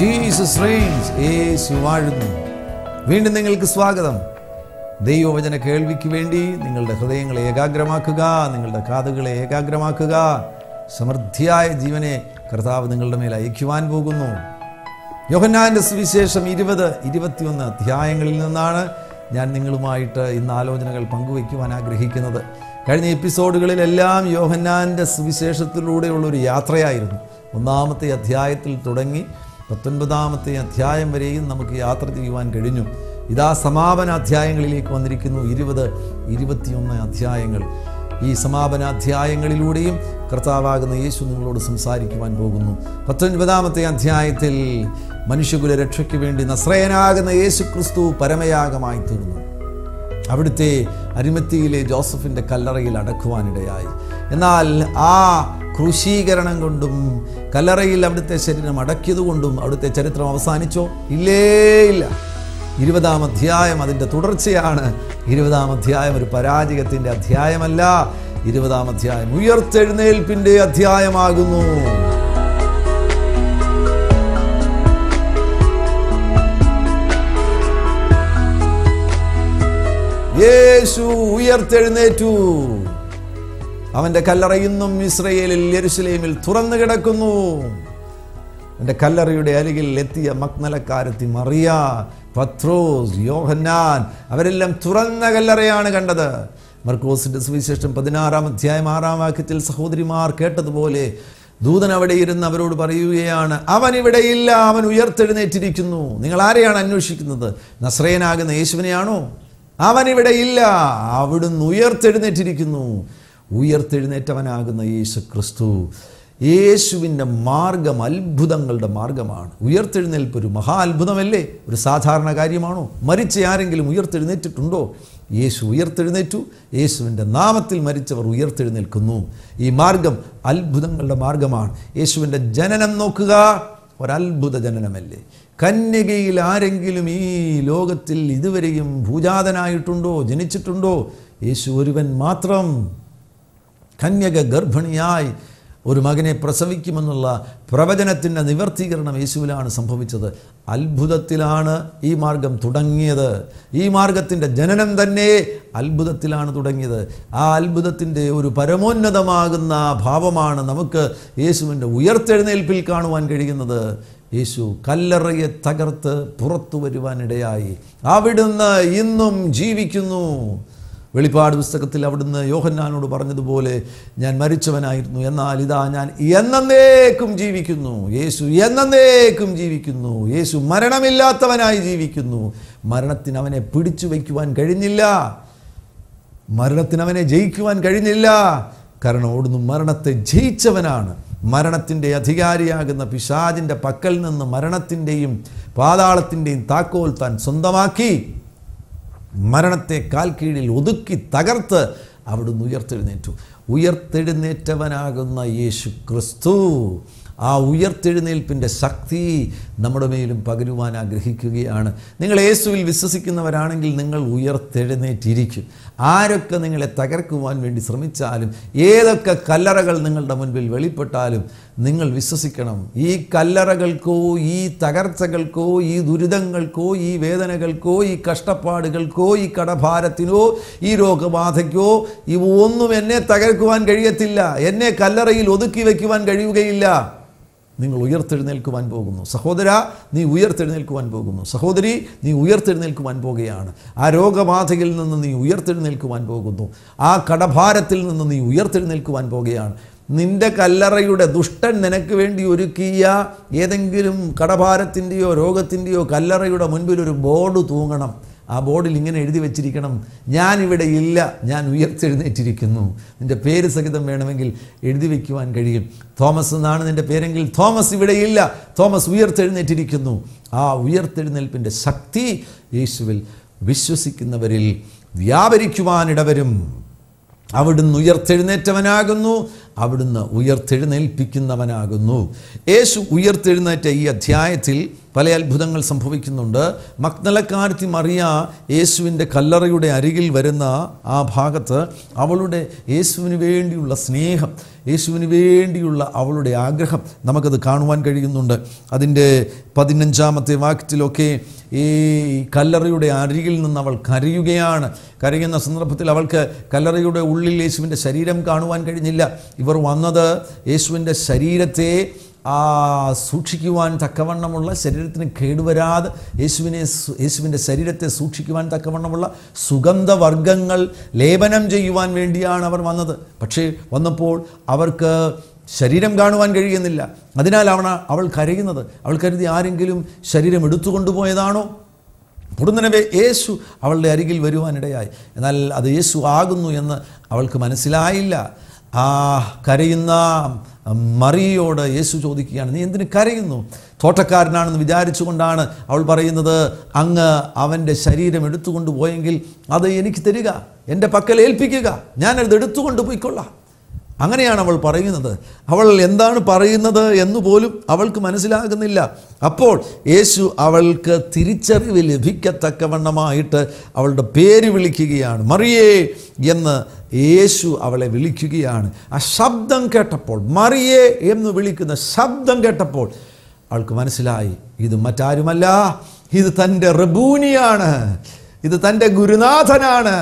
Jesus Reigns യേശു വാഴുന്നു വീണ്ടും നിങ്ങൾക്ക് സ്വാഗതം ദൈവവചന കേൾവിക്ക് വേണ്ടി നിങ്ങളുടെ ഹൃദയങ്ങളെ ഏകാഗ്രമാക്കുക നിങ്ങളുടെ കാതുകളെ ഏകാഗ്രമാക്കുക സമൃദ്ധിയായ ജീവനെ കർത്താവ് നിങ്ങളുടെ മേൽ അയക്കുവാൻ പോകുന്നു യോഹന്നാന്റെ സുവിശേഷം ഇരുപത് ഇരുപത്തിയൊന്ന് അധ്യായങ്ങളിൽ നിന്നാണ് ഞാൻ നിങ്ങളുമായിട്ട് ഇന്ന് ആലോചനകൾ പങ്കുവയ്ക്കുവാൻ ആഗ്രഹിക്കുന്നത് കഴിഞ്ഞ എപ്പിസോഡുകളിലെല്ലാം യോഹന്നാന്റെ സുവിശേഷത്തിലൂടെയുള്ള ഒരു യാത്രയായിരുന്നു ഒന്നാമത്തെ അധ്യായത്തിൽ തുടങ്ങി പത്തൊൻപതാമത്തെ അധ്യായം വരെയും നമുക്ക് യാത്ര ചെയ്യുവാൻ കഴിഞ്ഞു ഇതാ സമാപന അധ്യായങ്ങളിലേക്ക് വന്നിരിക്കുന്നു ഇരുപത് ഇരുപത്തിയൊന്ന് അധ്യായങ്ങൾ ഈ സമാപന അധ്യായങ്ങളിലൂടെയും കർത്താവാകുന്ന യേശു നിങ്ങളോട് സംസാരിക്കുവാൻ പോകുന്നു പത്തൊൻപതാമത്തെ അധ്യായത്തിൽ മനുഷ്യകുല രക്ഷയ്ക്ക് വേണ്ടി നസ്രയനാകുന്ന യേശു ക്രിസ്തു പരമയാഗമായി തീർന്നു അവിടുത്തെ അരിമത്തിയിലെ ജോസഫിൻ്റെ കല്ലറയിൽ അടക്കുവാനിടയായി എന്നാൽ ആ ക്രൂശീകരണം കൊണ്ടും കല്ലറയിൽ അവിടുത്തെ ശരീരം അടക്കിയതുകൊണ്ടും അവിടുത്തെ ചരിത്രം അവസാനിച്ചോ ഇല്ലേ ഇല്ല ഇരുപതാം അധ്യായം അതിൻ്റെ തുടർച്ചയാണ് ഇരുപതാം അധ്യായം ഒരു പരാജയത്തിൻ്റെ അധ്യായമല്ല ഇരുപതാം അധ്യായം ഉയർത്തെഴുന്നേൽപ്പിൻ്റെ അധ്യായമാകുന്നു യേശു ഉയർത്തെഴുന്നേറ്റു അവൻ്റെ കല്ലറ ഇന്നും ഇസ്രയേലിൽ യെരുസലേമിൽ തുറന്നു കിടക്കുന്നു എൻ്റെ കല്ലറയുടെ അരികിൽ എത്തിയ മക്നലക്കാരത്തി മറിയ പത്രോസ് യോഹന്നാൻ അവരെല്ലാം തുറന്ന കല്ലറയാണ് കണ്ടത് മർക്കോസിന്റെ സുവിശേഷം പതിനാറാം അധ്യായം ആറാം വാക്യത്തിൽ സഹോദരിമാർ കേട്ടതുപോലെ ദൂതൻ അവിടെ ഇരുന്ന് അവരോട് പറയുകയാണ് അവൻ ഇവിടെ ഇല്ല അവൻ ഉയർത്തെഴുന്നേറ്റിരിക്കുന്നു നിങ്ങൾ ആരെയാണ് അന്വേഷിക്കുന്നത് നസ്രയനാകുന്ന യേശുവിനെയാണോ അവൻ ഇവിടെ ഇല്ല അവിടുന്ന് ഉയർത്തെഴുന്നേറ്റിരിക്കുന്നു ഉയർത്തെഴുന്നേറ്റവനാകുന്ന യേശു ക്രിസ്തു യേശുവിൻ്റെ മാർഗം അത്ഭുതങ്ങളുടെ മാർഗമാണ് ഉയർത്തെഴുന്നേൽപ്പ് ഒരു മഹാ അത്ഭുതമല്ലേ ഒരു സാധാരണ കാര്യമാണോ മരിച്ച ആരെങ്കിലും ഉയർത്തെഴുന്നേറ്റിട്ടുണ്ടോ യേശു ഉയർത്തെഴുന്നേറ്റു യേശുവിൻ്റെ നാമത്തിൽ മരിച്ചവർ ഉയർത്തെഴുന്നേൽക്കുന്നു ഈ മാർഗം അത്ഭുതങ്ങളുടെ മാർഗമാണ് യേശുവിൻ്റെ ജനനം നോക്കുക ഒരത്ഭുത ജനനമല്ലേ കന്യകയിൽ ആരെങ്കിലും ഈ ലോകത്തിൽ ഇതുവരെയും ഭൂജാതനായിട്ടുണ്ടോ ജനിച്ചിട്ടുണ്ടോ യേശു ഒരുവൻ മാത്രം കന്യക ഗർഭിണിയായി ഒരു മകനെ പ്രസവിക്കുമെന്നുള്ള പ്രവചനത്തിൻ്റെ നിവർത്തീകരണം യേശുവിലാണ് സംഭവിച്ചത് അത്ഭുതത്തിലാണ് ഈ മാർഗം തുടങ്ങിയത് ഈ മാർഗത്തിൻ്റെ ജനനം തന്നെ അത്ഭുതത്തിലാണ് തുടങ്ങിയത് ആ അത്ഭുതത്തിൻ്റെ ഒരു പരമോന്നതമാകുന്ന ഭാവമാണ് നമുക്ക് യേശുവിൻ്റെ ഉയർത്തെഴുന്നേൽപ്പിൽ കാണുവാൻ കഴിയുന്നത് യേശു കല്ലറയെ തകർത്ത് പുറത്തു വരുവാനിടയായി അവിടുന്ന് ഇന്നും ജീവിക്കുന്നു വെളിപ്പാട് പുസ്തകത്തിൽ അവിടുന്ന് യോഹന്നാനോട് പറഞ്ഞതുപോലെ ഞാൻ മരിച്ചവനായിരുന്നു എന്നാൽ ഇതാ ഞാൻ എന്നേക്കും ജീവിക്കുന്നു യേശു എന്നേക്കും ജീവിക്കുന്നു യേശു മരണമില്ലാത്തവനായി ജീവിക്കുന്നു മരണത്തിന് അവനെ പിടിച്ചു വയ്ക്കുവാൻ കഴിഞ്ഞില്ല മരണത്തിന് അവനെ ജയിക്കുവാൻ കഴിഞ്ഞില്ല കാരണം അവിടുന്ന് മരണത്തെ ജയിച്ചവനാണ് മരണത്തിൻ്റെ അധികാരിയാകുന്ന പിശാജിൻ്റെ പക്കൽ നിന്ന് മരണത്തിൻ്റെയും പാതാളത്തിൻ്റെയും താക്കോൽ താൻ സ്വന്തമാക്കി മരണത്തെ കാൽ കീഴിൽ ഒതുക്കി തകർത്ത് അവിടുന്ന് ഉയർത്തെഴുന്നേറ്റു ഉയർത്തെഴുന്നേറ്റവനാകുന്ന യേശു ക്രിസ്തു ആ ഉയർത്തെഴുന്നേൽപ്പിൻ്റെ ശക്തി നമ്മുടെ മേലും പകരുവാൻ ആഗ്രഹിക്കുകയാണ് നിങ്ങൾ യേശുവിൽ വിശ്വസിക്കുന്നവരാണെങ്കിൽ നിങ്ങൾ ഉയർത്തെഴുന്നേറ്റിരിക്കും ആരൊക്കെ നിങ്ങളെ തകർക്കുവാൻ വേണ്ടി ശ്രമിച്ചാലും ഏതൊക്കെ കല്ലറകൾ നിങ്ങളുടെ മുൻപിൽ വെളിപ്പെട്ടാലും നിങ്ങൾ വിശ്വസിക്കണം ഈ കല്ലറകൾക്കോ ഈ തകർച്ചകൾക്കോ ഈ ദുരിതങ്ങൾക്കോ ഈ വേദനകൾക്കോ ഈ കഷ്ടപ്പാടുകൾക്കോ ഈ കടഭാരത്തിനോ ഈ രോഗബാധയ്ക്കോ ഇവ ഒന്നും എന്നെ തകർക്കുവാൻ കഴിയത്തില്ല എന്നെ കല്ലറയിൽ ഒതുക്കി വയ്ക്കുവാൻ കഴിയുകയില്ല നിങ്ങൾ ഉയർത്തെഴുന്നേൽക്കുവാൻ പോകുന്നു സഹോദര നീ ഉയർത്തെഴുന്നേൽക്കുവാൻ പോകുന്നു സഹോദരി നീ ഉയർത്തെഴുന്നേൽക്കുവാൻ പോകുകയാണ് ആ രോഗബാധയിൽ നിന്ന് നീ ഉയർത്തെഴുന്നേൽക്കുവാൻ പോകുന്നു ആ കടഭാരത്തിൽ നിന്ന് നീ ഉയർത്തെഴുന്നേൽക്കുവാൻ പോകുകയാണ് നിന്റെ കല്ലറയുടെ ദുഷ്ടൻ നിനക്ക് വേണ്ടി ഒരുക്കിയ ഏതെങ്കിലും കടഭാരത്തിൻ്റെയോ രോഗത്തിൻ്റെയോ കല്ലറയുടെ മുൻപിൽ ഒരു ബോർഡ് തൂങ്ങണം ആ ബോർഡിൽ ഇങ്ങനെ എഴുതി വെച്ചിരിക്കണം ഞാനിവിടെ ഇല്ല ഞാൻ ഉയർത്തെഴുന്നേറ്റിരിക്കുന്നു നിൻ്റെ പേര് സഹിതം വേണമെങ്കിൽ എഴുതി വയ്ക്കുവാൻ കഴിയും തോമസ് എന്നാണ് നിൻ്റെ പേരെങ്കിൽ തോമസ് ഇവിടെ ഇല്ല തോമസ് ഉയർത്തെഴുന്നേറ്റിരിക്കുന്നു ആ ഉയർത്തെഴുന്നേൽപ്പിൻ്റെ ശക്തി യേശുവിൽ വിശ്വസിക്കുന്നവരിൽ വ്യാപരിക്കുവാനിടവരും അവിടുന്ന് ഉയർത്തെഴുന്നേറ്റവനാകുന്നു അവിടുന്ന് ഉയർത്തെഴുന്നേൽപ്പിക്കുന്നവനാകുന്നു യേശു ഉയർത്തെഴുന്നേറ്റ ഈ അധ്യായത്തിൽ പല അത്ഭുതങ്ങൾ സംഭവിക്കുന്നുണ്ട് മക്നലക്കാരത്തി മറിയ യേശുവിൻ്റെ കല്ലറയുടെ അരികിൽ വരുന്ന ആ ഭാഗത്ത് അവളുടെ യേശുവിന് വേണ്ടിയുള്ള സ്നേഹം യേശുവിന് വേണ്ടിയുള്ള അവളുടെ ആഗ്രഹം നമുക്കത് കാണുവാൻ കഴിയുന്നുണ്ട് അതിൻ്റെ പതിനഞ്ചാമത്തെ വാക്യത്തിലൊക്കെ ഈ കല്ലറയുടെ അരികിൽ നിന്ന് അവൾ കരയുകയാണ് കരയുന്ന സന്ദർഭത്തിൽ അവൾക്ക് കല്ലറയുടെ ഉള്ളിൽ യേശുവിൻ്റെ ശരീരം കാണുവാൻ കഴിഞ്ഞില്ല ഇവർ വന്നത് യേശുവിൻ്റെ ശരീരത്തെ ആ സൂക്ഷിക്കുവാൻ തക്കവണ്ണമുള്ള ശരീരത്തിന് കേടുവരാതെ യേശുവിനെ സു- യേശുവിൻ്റെ ശരീരത്തെ സൂക്ഷിക്കുവാൻ തക്കവണ്ണമുള്ള സുഗന്ധവർഗ്ഗങ്ങൾ ലേപനം ചെയ്യുവാൻ വേണ്ടിയാണ് അവർ വന്നത് പക്ഷേ വന്നപ്പോൾ അവർക്ക് ശരീരം കാണുവാൻ കഴിയുന്നില്ല അതിനാൽ അവണ അവൾ കരയുന്നത് അവൾ കരുതി ആരെങ്കിലും ശരീരം എടുത്തുകൊണ്ടുപോയതാണോ പൊടുന്നനവേ യേശു അവളുടെ അരികിൽ വരുവാനിടയായി എന്നാൽ അത് യേശു ആകുന്നു എന്ന് അവൾക്ക് മനസ്സിലായില്ല ആ കരയുന്ന മറിയോട് യേശു ചോദിക്കുകയാണ് നീ എന്തിന് കരയുന്നു തോട്ടക്കാരനാണെന്ന് വിചാരിച്ചുകൊണ്ടാണ് അവൾ പറയുന്നത് അങ്ങ് അവൻ്റെ ശരീരം എടുത്തുകൊണ്ട് പോയെങ്കിൽ അത് എനിക്ക് തരിക എൻ്റെ പക്കൽ ഏൽപ്പിക്കുക ഞാനത് എടുത്തുകൊണ്ട് പോയിക്കൊള്ളാം അങ്ങനെയാണ് അവൾ പറയുന്നത് അവൾ എന്താണ് പറയുന്നത് എന്ന് പോലും അവൾക്ക് മനസ്സിലാകുന്നില്ല അപ്പോൾ യേശു അവൾക്ക് തിരിച്ചറിവ് ലഭിക്കത്തക്കവണ്ണമായിട്ട് അവളുടെ പേര് വിളിക്കുകയാണ് മറിയേ എന്ന് യേശു അവളെ വിളിക്കുകയാണ് ആ ശബ്ദം കേട്ടപ്പോൾ മറിയേ എന്ന് വിളിക്കുന്ന ശബ്ദം കേട്ടപ്പോൾ അവൾക്ക് മനസ്സിലായി ഇത് മറ്റാരുമല്ല ഇത് തൻ്റെ റബൂനിയാണ് ഇത് തൻ്റെ ഗുരുനാഥനാണ്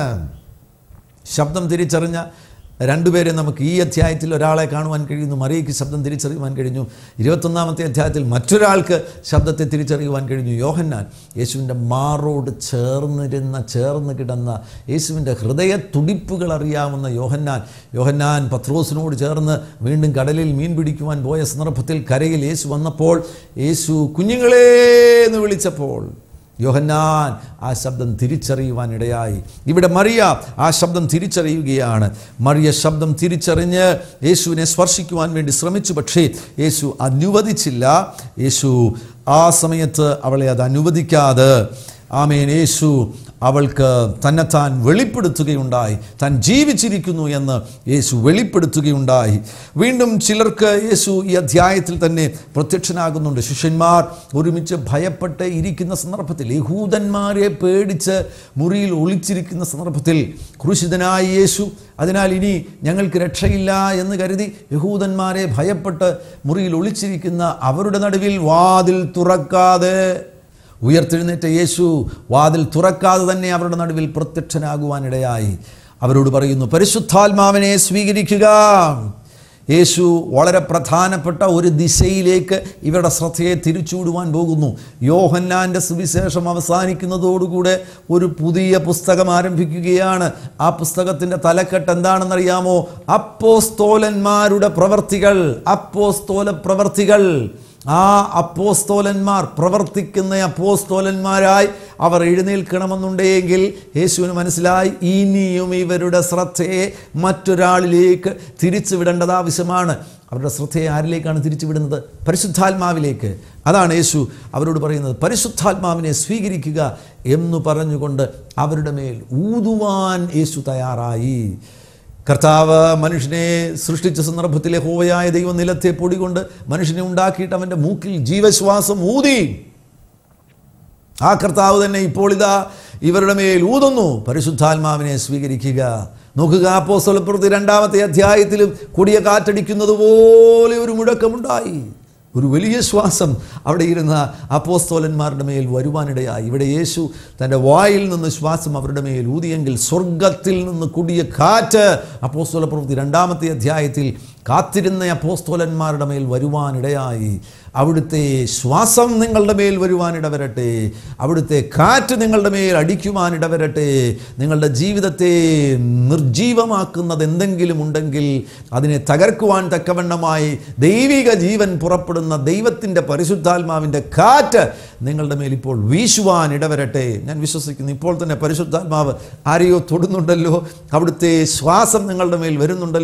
ശബ്ദം തിരിച്ചറിഞ്ഞ രണ്ടുപേരെ നമുക്ക് ഈ അധ്യായത്തിൽ ഒരാളെ കാണുവാൻ കഴിയുന്നു മറിയയ്ക്ക് ശബ്ദം തിരിച്ചറിയുവാൻ കഴിഞ്ഞു ഇരുപത്തൊന്നാമത്തെ അധ്യായത്തിൽ മറ്റൊരാൾക്ക് ശബ്ദത്തെ തിരിച്ചറിയുവാൻ കഴിഞ്ഞു യോഹന്നാൻ യേശുവിൻ്റെ മാറോട് ചേർന്നിരുന്ന ചേർന്ന് കിടന്ന യേശുവിൻ്റെ ഹൃദയ തുടിപ്പുകൾ അറിയാവുന്ന യോഹന്നാൻ യോഹന്നാൻ പത്രോസിനോട് ചേർന്ന് വീണ്ടും കടലിൽ മീൻ പിടിക്കുവാൻ പോയ സന്ദർഭത്തിൽ കരയിൽ യേശു വന്നപ്പോൾ യേശു കുഞ്ഞുങ്ങളെ എന്ന് വിളിച്ചപ്പോൾ യോഹന്നാൻ ആ ശബ്ദം തിരിച്ചറിയുവാൻ ഇടയായി ഇവിടെ മറിയ ആ ശബ്ദം തിരിച്ചറിയുകയാണ് മറിയ ശബ്ദം തിരിച്ചറിഞ്ഞ് യേശുവിനെ സ്പർശിക്കുവാൻ വേണ്ടി ശ്രമിച്ചു പക്ഷേ യേശു അനുവദിച്ചില്ല യേശു ആ സമയത്ത് അവളെ അത് അനുവദിക്കാതെ ആമേൻ യേശു അവൾക്ക് തന്നെത്താൻ വെളിപ്പെടുത്തുകയുണ്ടായി താൻ ജീവിച്ചിരിക്കുന്നു എന്ന് യേശു വെളിപ്പെടുത്തുകയുണ്ടായി വീണ്ടും ചിലർക്ക് യേശു ഈ അധ്യായത്തിൽ തന്നെ പ്രത്യക്ഷനാകുന്നുണ്ട് ശിഷ്യന്മാർ ഒരുമിച്ച് ഭയപ്പെട്ട് ഇരിക്കുന്ന സന്ദർഭത്തിൽ യഹൂദന്മാരെ പേടിച്ച് മുറിയിൽ ഒളിച്ചിരിക്കുന്ന സന്ദർഭത്തിൽ ക്രൂശിതനായ യേശു അതിനാൽ ഇനി ഞങ്ങൾക്ക് രക്ഷയില്ല എന്ന് കരുതി യഹൂദന്മാരെ ഭയപ്പെട്ട് മുറിയിൽ ഒളിച്ചിരിക്കുന്ന അവരുടെ നടുവിൽ വാതിൽ തുറക്കാതെ ഉയർത്തെഴുന്നേറ്റ യേശു വാതിൽ തുറക്കാതെ തന്നെ അവരുടെ നടുവിൽ പ്രത്യക്ഷനാകുവാനിടയായി അവരോട് പറയുന്നു പരിശുദ്ധാത്മാവിനെ സ്വീകരിക്കുക യേശു വളരെ പ്രധാനപ്പെട്ട ഒരു ദിശയിലേക്ക് ഇവരുടെ ശ്രദ്ധയെ തിരിച്ചുവിടുവാൻ പോകുന്നു യോഹന്നാൻ്റെ സുവിശേഷം അവസാനിക്കുന്നതോടുകൂടെ ഒരു പുതിയ പുസ്തകം ആരംഭിക്കുകയാണ് ആ പുസ്തകത്തിൻ്റെ തലക്കെട്ട് എന്താണെന്നറിയാമോ അപ്പോസ്തോലന്മാരുടെ പ്രവർത്തികൾ അപ്പോസ്തോല പ്രവർത്തികൾ ആ അപ്പോസ്തോലന്മാർ പ്രവർത്തിക്കുന്ന അപ്പോസ്തോലന്മാരായി അവർ എഴുന്നേൽക്കണമെന്നുണ്ടെങ്കിൽ യേശുവിന് മനസ്സിലായി ഇനിയും ഇവരുടെ ശ്രദ്ധയെ മറ്റൊരാളിലേക്ക് തിരിച്ചു വിടേണ്ടത് ആവശ്യമാണ് അവരുടെ ശ്രദ്ധയെ ആരിലേക്കാണ് തിരിച്ചു വിടുന്നത് പരിശുദ്ധാത്മാവിലേക്ക് അതാണ് യേശു അവരോട് പറയുന്നത് പരിശുദ്ധാത്മാവിനെ സ്വീകരിക്കുക എന്ന് പറഞ്ഞുകൊണ്ട് അവരുടെ മേൽ ഊതുവാൻ യേശു തയ്യാറായി കർത്താവ് മനുഷ്യനെ സൃഷ്ടിച്ച സന്ദർഭത്തിലെ ഹോവയായ ദൈവം നിലത്തെ പൊടികൊണ്ട് മനുഷ്യനെ ഉണ്ടാക്കിയിട്ട് അവൻ്റെ മൂക്കിൽ ജീവശ്വാസം ഊതി ആ കർത്താവ് തന്നെ ഇപ്പോൾ ഇതാ ഇവരുടെ മേൽ ഊതുന്നു പരിശുദ്ധാത്മാവിനെ സ്വീകരിക്കുക നോക്കുക അപ്പോസ്തലപ്രവൃത്തി രണ്ടാമത്തെ അധ്യായത്തിലും കൊടിയ കാറ്റടിക്കുന്നത് പോലെ ഒരു മുഴക്കമുണ്ടായി ഒരു വലിയ ശ്വാസം അവിടെ ഇരുന്ന അപ്പോസ്തോലന്മാരുടെ മേൽ വരുവാനിടയായി ഇവിടെ യേശു തൻ്റെ വായിൽ നിന്ന് ശ്വാസം അവരുടെ മേൽ ഊതിയെങ്കിൽ സ്വർഗത്തിൽ നിന്ന് കുടിയ കാറ്റ് അപ്പോസ്തോല പ്രവൃത്തി രണ്ടാമത്തെ അധ്യായത്തിൽ കാത്തിരുന്ന അപ്പോസ്തോലന്മാരുടെ മേൽ വരുവാനിടയായി അവിടുത്തെ ശ്വാസം നിങ്ങളുടെ മേൽ വരുവാനിടവരട്ടെ അവിടുത്തെ കാറ്റ് നിങ്ങളുടെ മേൽ അടിക്കുവാനിടവരട്ടെ നിങ്ങളുടെ ജീവിതത്തെ നിർജീവമാക്കുന്നത് എന്തെങ്കിലും ഉണ്ടെങ്കിൽ അതിനെ തകർക്കുവാൻ തക്കവണ്ണമായി ദൈവിക ജീവൻ പുറപ്പെടുന്ന ദൈവത്തിൻ്റെ പരിശുദ്ധാത്മാവിൻ്റെ കാറ്റ് നിങ്ങളുടെ മേൽ ഇപ്പോൾ വീശുവാൻ ഇടവരട്ടെ ഞാൻ വിശ്വസിക്കുന്നു ഇപ്പോൾ തന്നെ പരിശുദ്ധാത്മാവ് ആരെയോ തൊടുന്നുണ്ടല്ലോ അവിടുത്തെ ശ്വാസം നിങ്ങളുടെ മേൽ വരുന്നുണ്ടല്ലോ